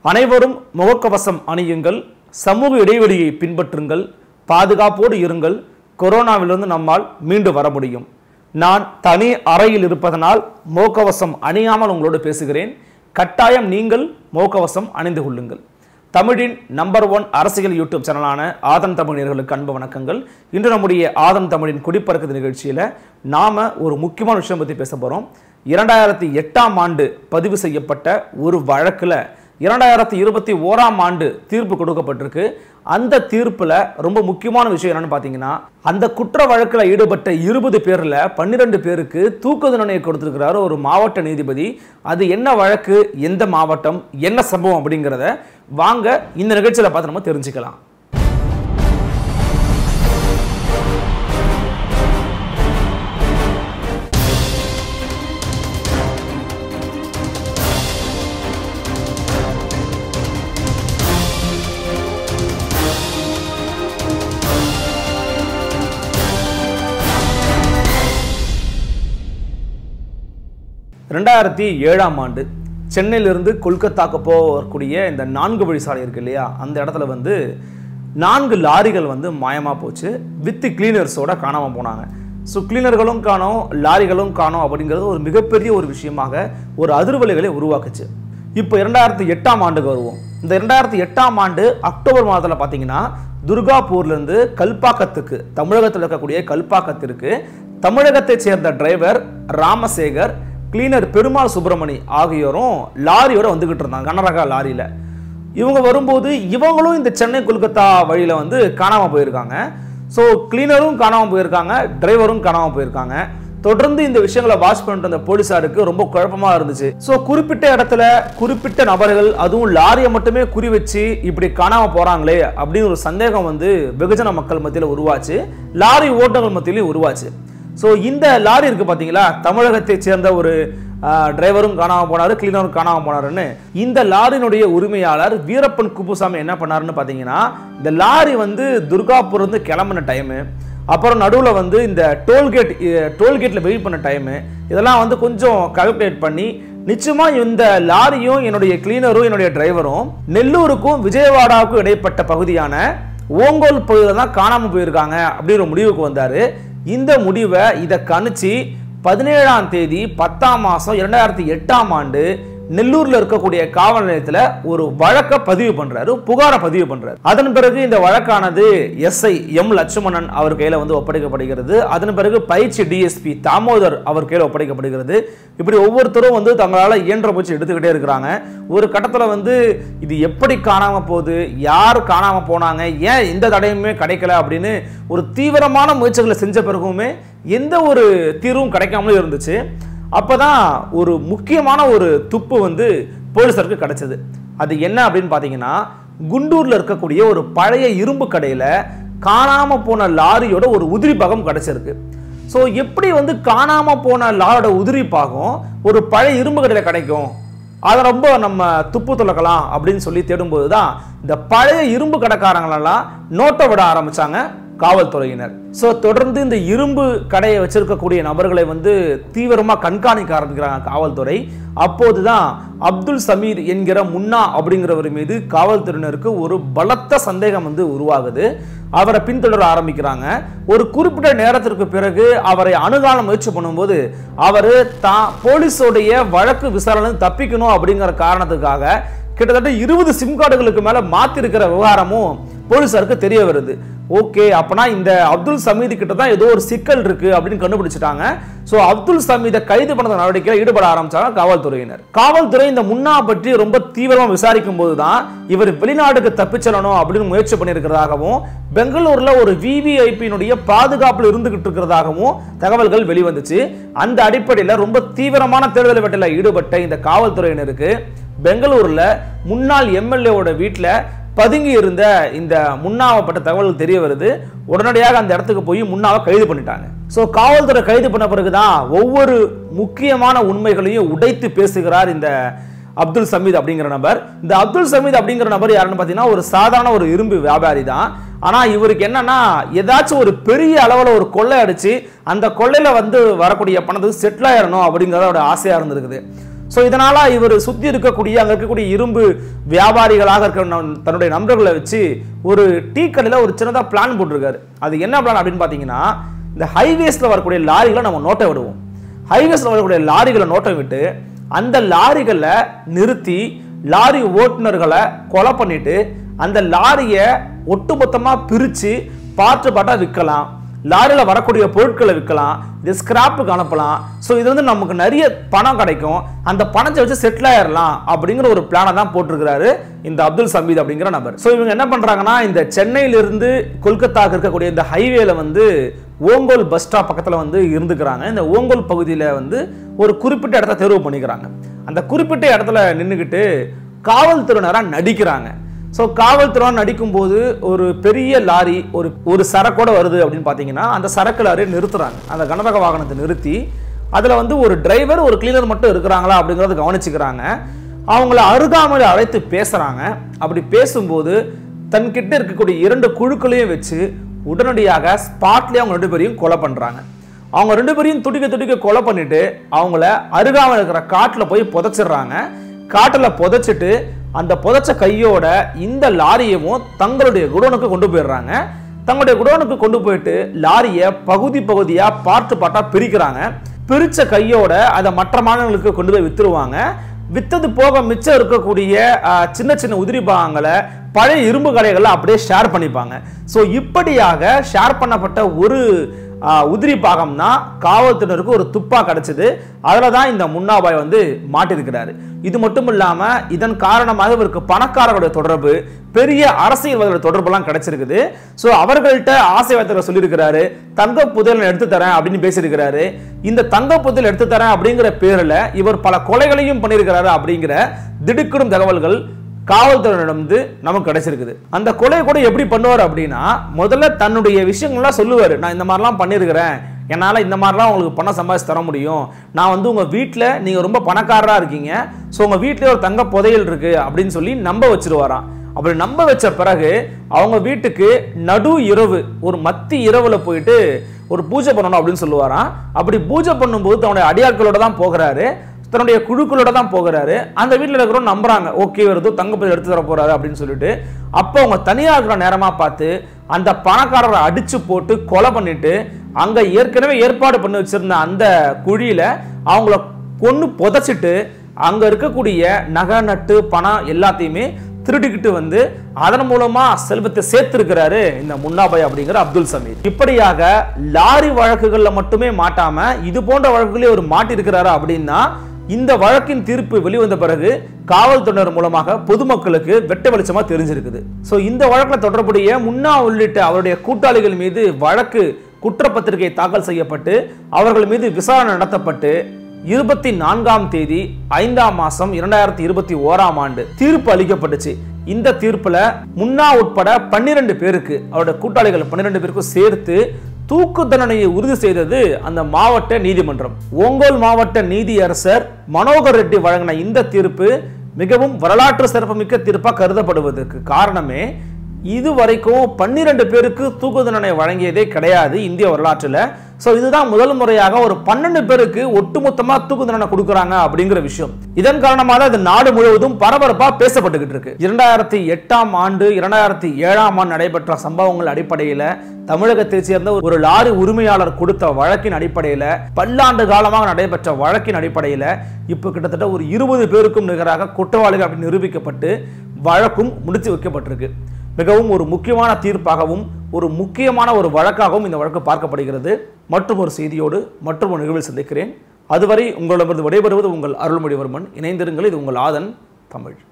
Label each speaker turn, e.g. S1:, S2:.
S1: அனைவரும் முகக்கவசம் அணியுங்கள் சமூக இடைவெளியை பின்பற்றுங்கள் பாதுகாப்போடு இருங்கள் கொரோனாவிலிருந்து நம்மால் மீண்டு வர முடியும் நான் தனி அறையில் இருப்பதனால் முகக்கவசம் அணியாமல் உங்களோடு பேசுகிறேன் கட்டாயம் நீங்கள் முகக்கவசம் அணிந்து கொள்ளுங்கள் தமிழின் நம்பர் ஒன் அரசியல் யூடியூப் சேனலான ஆதன் தமிழர்களுக்கு அன்பு வணக்கங்கள் இன்று நம்முடைய ஆதன் தமிழின் குடிப்பறக்குது நிகழ்ச்சியில் நாம ஒரு முக்கியமான விஷயம் பற்றி பேச போகிறோம் இரண்டாயிரத்தி எட்டாம் ஆண்டு பதிவு செய்யப்பட்ட ஒரு வழக்கில் இரண்டாயிரத்தி இருபத்தி ஓராம் ஆண்டு தீர்ப்பு கொடுக்கப்பட்டிருக்கு அந்த தீர்ப்பில் ரொம்ப முக்கியமான விஷயம் என்னன்னு பார்த்தீங்கன்னா அந்த குற்ற வழக்கில் ஈடுபட்ட இருபது பேரில் பன்னிரெண்டு பேருக்கு தூக்கு தண்டனை கொடுத்திருக்கிறாரு ஒரு மாவட்ட நீதிபதி அது என்ன வழக்கு எந்த மாவட்டம் என்ன சம்பவம் அப்படிங்கிறத வாங்க இந்த நிகழ்ச்சியில் பார்த்து நம்ம தெரிஞ்சுக்கலாம் ரெண்டாயிரத்தி ஏழாம் ஆண்டு சென்னையிலிருந்து கொல்கத்தாக்கு போகக்கூடிய இந்த நான்கு வழி சாலை இருக்கு இல்லையா அந்த இடத்துல வந்து நான்கு லாரிகள் வந்து மாயமாக போச்சு வித் கிளீனர்ஸோட காணாமல் போனாங்க ஸோ கிளீனர்களும் காணோம் லாரிகளும் காணோம் அப்படிங்கிறது ஒரு மிகப்பெரிய ஒரு விஷயமாக ஒரு அதிர்வலைகளை உருவாக்குச்சு இப்போ இரண்டாயிரத்தி எட்டாம் ஆண்டுக்கு வருவோம் இந்த இரண்டாயிரத்தி எட்டாம் ஆண்டு அக்டோபர் மாதத்தில் பார்த்தீங்கன்னா துர்காப்பூர்லேருந்து கல்பாக்கத்துக்கு தமிழகத்தில் இருக்கக்கூடிய கல்பாக்கத்திற்கு தமிழகத்தைச் சேர்ந்த டிரைவர் ராமசேகர் கிளீனர் பெருமாள் சுப்பிரமணி ஆகியோரும் லாரியோட வந்துகிட்டு இருந்தாங்க கனரக லாரியில் இவங்க வரும்போது இவங்களும் இந்த சென்னை கொல்கத்தா வழியில் வந்து காணாமல் போயிருக்காங்க ஸோ கிளீனரும் காணாமல் போயிருக்காங்க டிரைவரும் காணாமல் போயிருக்காங்க தொடர்ந்து இந்த விஷயங்களை வாட்ச் பண்ணிட்டு இருந்த போலீஸாருக்கு ரொம்ப குழப்பமா இருந்துச்சு ஸோ குறிப்பிட்ட இடத்துல குறிப்பிட்ட நபர்கள் அதுவும் லாரியை மட்டுமே குறி வச்சு இப்படி காணாம போறாங்களே அப்படின்னு ஒரு சந்தேகம் வந்து வெகுஜன மக்கள் மத்தியில் உருவாச்சு லாரி ஓட்டங்கள் மத்தியிலையும் உருவாச்சு ஸோ இந்த லாரி இருக்கு பார்த்தீங்களா தமிழகத்தை சேர்ந்த ஒரு டிரைவரும் காணாமல் போனார் கிளீனரும் காணாமல் போனாருன்னு இந்த லாரியினுடைய உரிமையாளர் வீரப்பன் குப்புசாமி என்ன பண்ணாருன்னு பார்த்தீங்கன்னா இந்த லாரி வந்து துர்காப்பூர் வந்து கிளம்புன டைமு அப்புறம் நடுவில் வந்து இந்த டோல்கேட் டோல்கேட்டில் வெயிட் பண்ண டைமு இதெல்லாம் வந்து கொஞ்சம் கால்குலேட் பண்ணி நிச்சயமா இந்த லாரியும் என்னுடைய கிளீனரும் என்னுடைய டிரைவரும் நெல்லூருக்கும் விஜயவாடாவுக்கும் இடைப்பட்ட பகுதியான ஓங்கோல் பகுதியில் தான் காணாமல் போயிருக்காங்க அப்படிங்கிற முடிவுக்கு வந்தார் இந்த முடிவை இதை கணிச்சு பதினேழாம் தேதி பத்தாம் மாதம் இரண்டாயிரத்தி எட்டாம் ஆண்டு நெல்லூர்ல இருக்கக்கூடிய காவல் நிலையத்துல ஒரு வழக்க பதிவு பண்றாரு புகாரை பதிவு பண்றாரு அதன் பிறகு இந்த வழக்கானது எஸ்ஐ எம் லட்சுமணன் அவர் கையில வந்து ஒப்படைக்கப்படுகிறது அதன் பிறகு பயிற்சி டிஎஸ்பி தாமோதர் அவர் கையில ஒப்படைக்கப்படுகிறது இப்படி ஒவ்வொருத்தரும் வந்து தங்களால இயன்ற முயற்சி எடுத்துக்கிட்டே இருக்கிறாங்க ஒரு கட்டத்துல வந்து இது எப்படி காணாம போகுது யார் காணாம போனாங்க ஏன் எந்த தடையுமே கிடைக்கல அப்படின்னு ஒரு தீவிரமான முயற்சிகளை செஞ்ச பிறகுமே எந்த ஒரு தீர்வும் கிடைக்காமலே இருந்துச்சு அப்பதான் ஒரு முக்கியமான ஒரு துப்பு வந்து போலீஸருக்கு கிடைச்சது அது என்ன அப்படின்னு பார்த்தீங்கன்னா குண்டூர்ல இருக்கக்கூடிய ஒரு பழைய இரும்பு கடையில் காணாம போன லாரியோட ஒரு உதிரி பாகம் கிடைச்சிருக்கு ஸோ எப்படி வந்து காணாம போன லாரோட உதிரி பாகம் ஒரு பழைய இரும்பு கடையில் கிடைக்கும் அதை ரொம்ப நம்ம துப்பு துளக்கலாம் அப்படின்னு சொல்லி தேடும்போது தான் இந்த பழைய இரும்பு கடைக்காரங்களெல்லாம் நோட்டை விட ஆரம்பிச்சாங்க காவல்துறையினர் ஸோ தொடர்ந்து இந்த இரும்பு கடையை வச்சிருக்கக்கூடிய நபர்களை வந்து தீவிரமாக கண்காணிக்க ஆரம்பிக்கிறாங்க காவல்துறை அப்போதுதான் அப்துல் சமீர் என்கிற முன்னா அப்படிங்கிறவர் மீது காவல்துறையினருக்கு ஒரு பலத்த சந்தேகம் வந்து உருவாகுது அவரை பின்தொடர ஆரம்பிக்கிறாங்க ஒரு குறிப்பிட்ட நேரத்திற்கு பிறகு அவரை அணுகாண முயற்சி பண்ணும்போது அவர் தான் போலீஸோடைய வழக்கு விசாரணை தப்பிக்கணும் அப்படிங்கிற காரணத்துக்காக கிட்டத்தட்ட இருபது சிம் கார்டுகளுக்கு மேல மாத்திருக்கிற விவகாரமும் போலீசாருக்கு தெரிய வருது ஓகே அப்பனா இந்த அப்துல் சமீது கிட்ட தான் ஏதோ ஒரு சிக்கல் இருக்கு அப்படின்னு கண்டுபிடிச்சிட்டாங்க ஸோ அப்துல் சமீதை கைது பண்ண நடவடிக்கையில் ஈடுபட ஆரம்பிச்சாங்க காவல்துறையினர் காவல்துறை இந்த முன்னா பற்றி ரொம்ப தீவிரமா விசாரிக்கும் போது தான் இவர் வெளிநாட்டுக்கு தப்பிச் செல்லணும் அப்படின்னு முயற்சி பண்ணியிருக்கிறதாகவும் பெங்களூர்ல ஒரு விவிஐபியினுடைய பாதுகாப்பில் இருந்துகிட்டு இருக்கிறதாகவும் தகவல்கள் வெளிவந்துச்சு அந்த அடிப்படையில் ரொம்ப தீவிரமான தேடுதல் வேட்டையில் ஈடுபட்ட இந்த காவல்துறையினருக்கு பெங்களூர்ல முன்னாள் எம்எல்ஏவோட வீட்டில் பதுங்கி இருந்த இந்த முன்னாவப்பட்ட தகவல் தெரிய வருது உடனடியாக அந்த இடத்துக்கு போய் முன்னாவை கைது பண்ணிட்டாங்க ஸோ காவல்துறை கைது பண்ண பிறகுதான் ஒவ்வொரு முக்கியமான உண்மைகளையும் உடைத்து பேசுகிறார் இந்த அப்துல் சமீத் அப்படிங்கிற நபர் இந்த அப்துல் சமீத் அப்படிங்கிற நபர் யாருன்னு பார்த்தீங்கன்னா ஒரு சாதாரண ஒரு இரும்பு வியாபாரி தான் ஆனால் இவருக்கு என்னன்னா ஏதாச்சும் ஒரு பெரிய அளவில் ஒரு கொள்ளை அடிச்சு அந்த கொள்ளையில வந்து வரக்கூடிய பணத்துக்கு செட்டில் ஆயிடணும் அப்படிங்கிறத அவரோட ஆசையாக இருந்திருக்குது ஸோ இதனால இவர் சுத்தி இருக்கக்கூடிய அங்க இருக்கக்கூடிய இரும்பு வியாபாரிகளாக இருக்கிற நம்- தன்னுடைய நண்பர்களை வச்சு ஒரு டீ கடையில் ஒரு சின்னதாக பிளான் போட்டிருக்காரு அது என்ன பிளான் அப்படின்னு பார்த்தீங்கன்னா இந்த ஹைவேஸ்ல வரக்கூடிய லாரிகளை நம்ம நோட்டை விடுவோம் ஹைவேஸ்ல வரக்கூடிய லாரிகளை நோட்டம் விட்டு அந்த லாரிகளை நிறுத்தி லாரி ஓட்டுநர்களை கொலை பண்ணிட்டு அந்த லாரியை ஒட்டுமொத்தமா பிரிச்சு பாட்டு பாட்டா விற்கலாம் லாரியில் வரக்கூடிய பொருட்களை விற்கலாம் இது ஸ்கிராப்புக்கு அனுப்பலாம் ஸோ இது வந்து நமக்கு நிறைய பணம் கிடைக்கும் அந்த பணத்தை வச்சு செட்டில் ஆயிடலாம் அப்படிங்கிற ஒரு பிளானை தான் போட்டிருக்கிறாரு இந்த அப்துல் சமீத் அப்படிங்கிற நபர் ஸோ இவங்க என்ன பண்றாங்கன்னா இந்த சென்னையிலிருந்து கொல்கத்தாக்கு இருக்கக்கூடிய இந்த ஹைவேல வந்து ஓங்கோல் பஸ் ஸ்டாப் பக்கத்தில் வந்து இருந்துக்கிறாங்க இந்த ஓங்கோல் பகுதியில் வந்து ஒரு குறிப்பிட்ட இடத்த தேர்வு பண்ணிக்கிறாங்க அந்த குறிப்பிட்ட இடத்துல நின்றுக்கிட்டு காவல்துறையினராக நடிக்கிறாங்க ஸோ காவல்துறை நடிக்கும்போது ஒரு பெரிய லாரி ஒரு ஒரு சரக்கோட வருது அப்படின்னு பார்த்தீங்கன்னா அந்த சரக்கு லாரியை நிறுத்துறாங்க அந்த கனரக வாகனத்தை நிறுத்தி அதில் வந்து ஒரு டிரைவர் ஒரு கிளீனர் மட்டும் இருக்கிறாங்களா அப்படிங்கிறத கவனிச்சுக்கிறாங்க அவங்கள அருகாமையில் அழைத்து பேசுகிறாங்க அப்படி பேசும்போது தன்கிட்ட இருக்கக்கூடிய இரண்டு குழுக்களையும் வச்சு உடனடியாக ஸ்பாட்லேயே அவங்க ரெண்டு பேரையும் கொலை பண்ணுறாங்க அவங்க ரெண்டு பேரையும் துடிக்க துடிக்க கொலை பண்ணிட்டு அவங்கள அருகாமையில் இருக்கிற காட்டில் போய் புதைச்சிடுறாங்க காட்டில் புதைச்சிட்டு அந்த புதைச்ச கையோட இந்த லாரியவும் தங்களுடைய குடோனுக்கு கொண்டு போயிடுறாங்க தங்களுடைய குடோனுக்கு கொண்டு போயிட்டு லாரியை பகுதி பகுதியா பார்ட்டு பார்ட்டா பிரிக்கிறாங்க பிரிச்ச கையோட அதை மற்ற மாநிலங்களுக்கு கொண்டு போய் வித்துருவாங்க வித்தது போக மிச்சம் இருக்கக்கூடிய ஆஹ், சின்ன சின்ன உதிரி பாகங்களை பழைய இரும்பு கடைகளை அப்படியே ஷேர் பண்ணிப்பாங்க ஸோ இப்படியாக ஷேர் பண்ணப்பட்ட ஒரு ஆஹ், உதிரி பாகம் தான் காவல்துறையினருக்கு ஒரு துப்பா கிடைச்சது அதில் தான் இந்த முன்னாபாய் வந்து மாட்டிருக்கிறாரு இது மட்டும் இல்லாம இதன் காரணமாக இவருக்கு பணக்காரர்களுடைய தொடர்பு பெரிய அரசியல்வாதிகளுடைய தொடர்புலாம் கிடைச்சிருக்குது ஸோ அவர்கள்ட்ட ஆசை வார்த்தைகளை சொல்லியிருக்கிறாரு தங்க புதையல் எடுத்து தரேன் அப்படின்னு பேசியிருக்கிறாரு இந்த தங்க புதையல் எடுத்து தரேன் அப்படிங்கிற பேரில் இவர் பல கொலைகளையும் பண்ணியிருக்கிறாரு அப்படிங்கிற திடுக்கிடும் தகவல்கள் காவல்துறையிடமிருந்து நமக்கு கிடைச்சிருக்குது அந்த கொலையை கூட எப்படி பண்ணுவார் அப்படின்னா முதல்ல தன்னுடைய விஷயங்கள்லாம் சொல்லுவார் நான் இந்த மாதிரிலாம் பண்ணியிருக்கிறேன் என்னால் இந்த மாதிரிலாம் உங்களுக்கு பணம் சம்பாதிச்சு தர முடியும் நான் வந்து உங்கள் வீட்டில் நீங்கள் ரொம்ப பணக்காரராக இருக்கீங்க ஸோ உங்கள் வீட்டிலே ஒரு தங்க புதையல் இருக்குது அப்படின்னு சொல்லி நம்ப வச்சிருவாராம் அப்படி நம்ப வச்ச பிறகு அவங்க வீட்டுக்கு நடு இரவு ஒரு மத்தி இரவுல போயிட்டு ஒரு பூஜை பண்ணணும் அப்படின்னு சொல்லுவாராம் அப்படி பூஜை பண்ணும்போது தன்னுடைய அடியாட்களோட தான் போகிறாரு தன்னுடைய குழுக்களோட தான் போகிறாரு அந்த வீட்டில் இருக்கிறவங்க நம்புறாங்க ஓகே வருது தங்க பதில் எடுத்து தர போறாரு அப்படின்னு சொல்லிட்டு அப்போ அவங்க தனியாக இருக்கிற நேரமா பார்த்து அந்த பணக்காரரை அடிச்சு போட்டு கொலை பண்ணிட்டு அங்க ஏற்கனவே ஏற்பாடு பண்ணி வச்சிருந்த அந்த குழியில அவங்கள கொன்னு புதைச்சிட்டு அங்க இருக்கக்கூடிய நகை நட்டு பணம் எல்லாத்தையுமே திருடிக்கிட்டு வந்து அதன் மூலமா செல்வத்தை சேர்த்திருக்கிறாரு இந்த முன்னாபாய் அப்படிங்கிற அப்துல் சமீர் இப்படியாக லாரி வழக்குகள்ல மட்டுமே மாட்டாம இது போன்ற வழக்குகளே ஒரு மாட்டிருக்கிறாரு அப்படின்னா இந்த வழக்கின் தீர்ப்பு வெளிவந்த பிறகு காவல்துறையினர் மூலமாக பொதுமக்களுக்கு வெட்ட வெளிச்சமா தெரிஞ்சிருக்குது சோ இந்த வழக்கில் தொடர்புடைய முன்னா உள்ளிட்ட அவருடைய கூட்டாளிகள் மீது வழக்கு குற்றப்பத்திரிகை தாக்கல் செய்யப்பட்டு அவர்கள் மீது விசாரணை நடத்தப்பட்டு இருபத்தி நான்காம் தேதி ஐந்தாம் மாசம் இரண்டாயிரத்தி இருபத்தி ஓராம் ஆண்டு தீர்ப்பு அளிக்கப்பட்டுச்சு இந்த தீர்ப்புல முன்னா உட்பட பன்னிரண்டு பேருக்கு அவருடைய கூட்டாளிகள் பன்னிரண்டு பேருக்கும் சேர்த்து தூக்கு தண்டனையை உறுதி செய்தது அந்த மாவட்ட நீதிமன்றம் ஓங்கோல் மாவட்ட நீதியரசர் மனோகர் ரெட்டி வழங்கின இந்த தீர்ப்பு மிகவும் வரலாற்று சிறப்புமிக்க தீர்ப்பாக கருதப்படுவதற்கு காரணமே இதுவரைக்கும் பன்னிரண்டு பேருக்கு தூக்கு தண்டனை வழங்கியதே கிடையாது இந்திய வரலாற்றில் ஸோ இதுதான் முதல் முறையாக ஒரு பன்னெண்டு பேருக்கு ஒட்டுமொத்தமா தூக்கு தண்டனை கொடுக்குறாங்க அப்படிங்கிற விஷயம் இதன் காரணமாக தான் இது நாடு முழுவதும் பரபரப்பா பேசப்பட்டுக்கிட்டு இருக்கு இரண்டாயிரத்தி எட்டாம் ஆண்டு இரண்டாயிரத்தி ஏழாம் ஆண்டு நடைபெற்ற சம்பவங்கள் அடிப்படையில் தமிழகத்தைச் சேர்ந்த ஒரு லாரி உரிமையாளர் கொடுத்த வழக்கின் அடிப்படையில் பல்லாண்டு காலமாக நடைபெற்ற வழக்கின் அடிப்படையில் இப்போ கிட்டத்தட்ட ஒரு இருபது பேருக்கும் நிகராக குற்றவாளிகள் அப்படின்னு நிரூபிக்கப்பட்டு வழக்கும் முடித்து வைக்கப்பட்டிருக்கு மிகவும் ஒரு முக்கியமான தீர்ப்பாகவும் ஒரு முக்கியமான ஒரு வழக்காகவும் இந்த வழக்கு பார்க்கப்படுகிறது மற்றும் ஒரு செய்தியோடு மற்றும் ஒரு நிகழ்வில் சந்திக்கிறேன் அதுவரை உங்களிடமிருந்து விடைபெறுவது உங்கள் அருள்மொழிவர்மன் இணைந்திருங்கள் இது உங்கள் ஆதன் தமிழ்